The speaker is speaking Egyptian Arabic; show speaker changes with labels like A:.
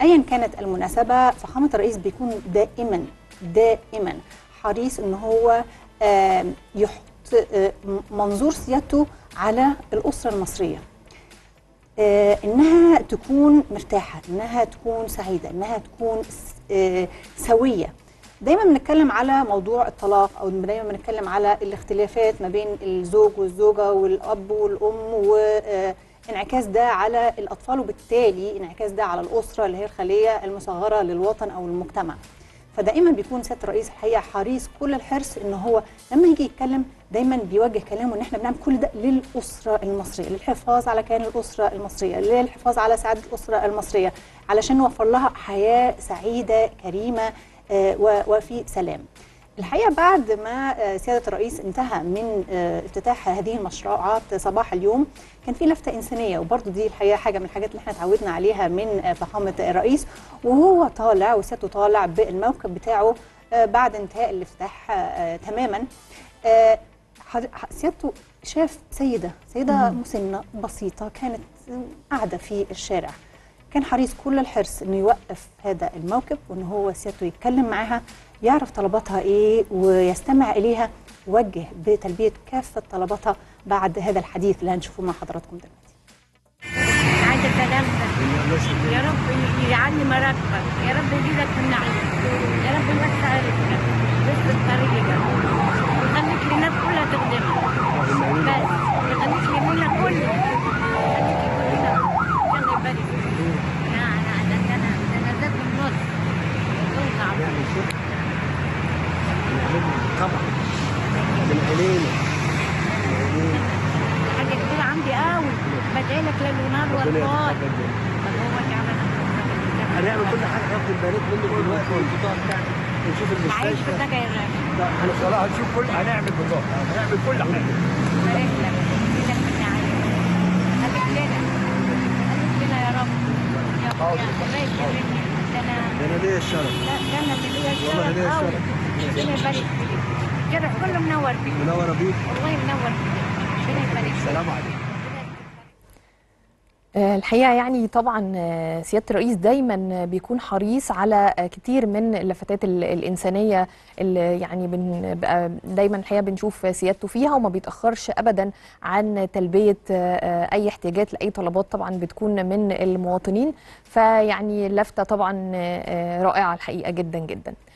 A: ايا كانت المناسبه فخامه الرئيس بيكون دائما دائما حريص ان هو آه، يحط آه، منظور سيادته على الاسره المصريه آه، انها تكون مرتاحه انها تكون سعيده انها تكون س- آه، سويه دايما بنتكلم على موضوع الطلاق او دايما بنتكلم على الاختلافات ما بين الزوج والزوجه والاب والام وانعكاس ده على الاطفال وبالتالي انعكاس ده على الاسره اللي هي الخليه المصغره للوطن او المجتمع فدائما بيكون سياده الرئيس الحقيقه حريص كل الحرص ان هو لما يجي يتكلم دايما بيوجه كلامه ان احنا بنعمل كل ده للاسره المصريه للحفاظ على كيان الاسره المصريه للحفاظ على سعاده الاسره المصريه علشان نوفر لها حياه سعيده كريمه آه، و- وفي سلام الحقيقه بعد ما آه، سياده الرئيس انتهى من آه، افتتاح هذه المشروعات صباح اليوم كان في لفته انسانيه وبرضه دي الحقيقه حاجه من الحاجات اللي احنا اتعودنا عليها من آه، فخامه الرئيس وهو طالع وسيادته طالع بالموكب بتاعه آه، بعد انتهاء الافتتاح آه، تماما آه، حض- ح- سيادته شاف سيده سيده مسنه بسيطه كانت قاعده في الشارع كان حريص كل الحرص انه يوقف هذا الموكب وان هو سيادته يتكلم معاها يعرف طلباتها ايه ويستمع اليها ويوجه بتلبيه كافه طلباتها بعد هذا الحديث اللي هنشوفه مع حضراتكم دلوقتي
B: عايزه كلام يا رب يعلي مراتبك يا رب يزيدك في النعيم يا رب يوسع رزقك رزق طريقك ويخليك للناس كلها تخدمك بس يخليك لمنا كله يخليك كلنا الله يبارك فيك لا لا ده انا ده انا ذات النص توقع
C: طبعا من عينينا
B: حاجه كبيره عندي قوي بدعيلك ليل ونهار والله طب هو تعبان
C: هنعمل كل حاجه هناخد البنات منك دلوقتي والبطاقه بتاعتك ونشوف
B: عايش في
C: المستشفى
B: سجاير
C: لا، احنا خلاص هنشوف كل هنعمل بطاقه هنعمل كل حاجه
B: بارك لك يزيدك من نعيم خليك لنا خليك لنا يا رب يا رب يا حبايبي يا بني ده انا
C: ده انا ليا الشرف
B: لا ده انا اللي ليا
C: والله
B: الشرف
C: ليا
B: قوي
C: الشرف.
B: ربنا يبارك فيك الشرف كله منور فيك
C: منوره بيك
B: والله منور فيك ربنا يبارك فيك
C: السلام عليكم
D: آه، الحقيقه يعني طبعا آه، سياده الرئيس دايما بيكون حريص على آه، كتير من اللفتات ال- الانسانيه اللي يعني بنبقى دايما الحقيقه بنشوف سيادته فيها وما بيتاخرش ابدا عن تلبيه آه، آه، اي احتياجات لاي طلبات طبعا بتكون من المواطنين فيعني لفته طبعا آه، آه، رائعه الحقيقه جدا جدا